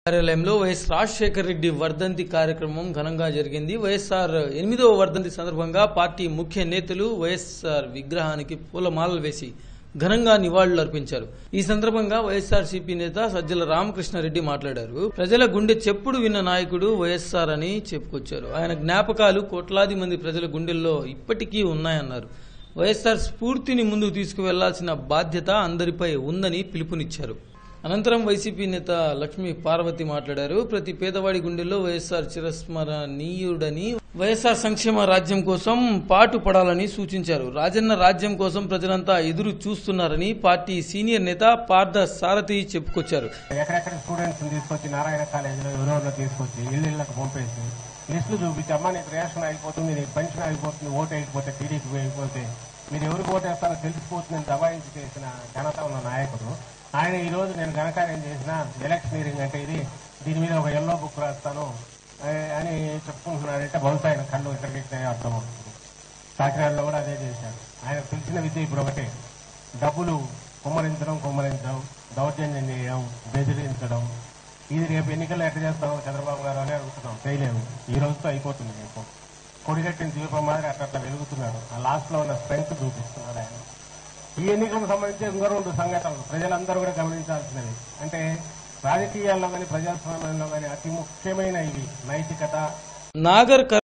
కార్యాలయంలో వైఎస్ రాజశేఖర రెడ్డి వర్ధంతి కార్యక్రమం ఘనంగా జరిగింది వైఎస్ఆర్ ఎనిమిదవ వర్ధంతి సందర్భంగా పార్టీ ముఖ్య నేతలు వైఎస్ఆర్ విగ్రహానికి పూలమాలలు వేసి ఘనంగా నివాళులు అర్పించారు ఈ సందర్భంగా వైఎస్ఆర్ సిపి నేత సజ్జల రామకృష్ణారెడ్డి మాట్లాడారు ప్రజల గుండె చెప్పుడు విన్న నాయకుడు వైఎస్ఆర్ అని చెప్పుకొచ్చారు ఆయన జ్ఞాపకాలు కోట్లాది మంది ప్రజల గుండెల్లో ఇప్పటికీ ఉన్నాయన్నారు వైఎస్ఆర్ స్ఫూర్తిని ముందుకు తీసుకువెళ్లాల్సిన బాధ్యత అందరిపై ఉందని పిలుపునిచ్చారు అనంతరం వైసీపీ నేత లక్ష్మీ పార్వతి మాట్లాడారు ప్రతి పేదవాడి గుండెల్లో వైఎస్ఆర్ చిరస్మరణీయుడని వైఎస్ఆర్ సంక్షేమ రాజ్యం కోసం పాటు పడాలని సూచించారు రాజన్న రాజ్యం కోసం ప్రజలంతా ఎదురు చూస్తున్నారని పార్టీ సీనియర్ నేత పార్థ సారథి చెప్పుకొచ్చారు ఎక్కడెక్కడ స్టూడెంట్స్ తీసుకొచ్చి నారాయణ కాలేజీలో ఎవరెవరిలో తీసుకొచ్చి ఇల్లు ఇళ్ళకి పంపేసి లిస్టులు చూపించి అమ్మా నీకు రేషన్ అయిపోతుంది నీకు పెన్షన్ అయిపోతుంది ఓటు అయిపోతే టీడీపీ అయిపోతే మీరు ఎవరికి ఓటేస్తారో తెలిసిపోతుందని దబాయించి చేసిన ఘనత ఉన్న నాయకుడు ఆయన ఈ రోజు నేను ఘనకార్యం చేసిన ఎలక్షనీరింగ్ అంటే ఇది దీని మీద ఒక ఎల్లో బుక్ రాస్తాను ఏ, అని చెప్పుకుంటున్నాడంటే బహుశా ఆయన కళ్ళు ఎక్కడికి ఎక్కినాయో అర్థమవుతుంది కాకినాడలో కూడా అదే చేశాడు ఆయన తెలిసిన విద్య ఇప్పుడు ఒకటే డబ్బులు కుమ్మరించడం కుమ్మరించడం దౌర్జన్యం చేయడం బెదిరించడం ఇది రేపు ఎన్నికల్లో ఎట్లా చేస్తాం చంద్రబాబు గారు అని అడుగుతున్నాం చేయలేము ఈ రోజుతో అయిపోతుంది రేపు కొడిగట్టిన దీపం మాదిరి అట్లా అట్లా వెలుగుతున్నాడు ఆ లాస్ట్ లో ఉన్న స్ట్రెంగ్త్ చూపిస్తున్నాడు ఆయన ఈ ఎన్నికలకు సంబంధించి ఇంకా రెండు సంఘటనలు ప్రజలందరూ కూడా గమనించాల్సినవి అంటే రాజకీయాల్లో కానీ ప్రజాస్వామ్యంలో కానీ అతి ముఖ్యమైన ఇవి నైతికత నాగర్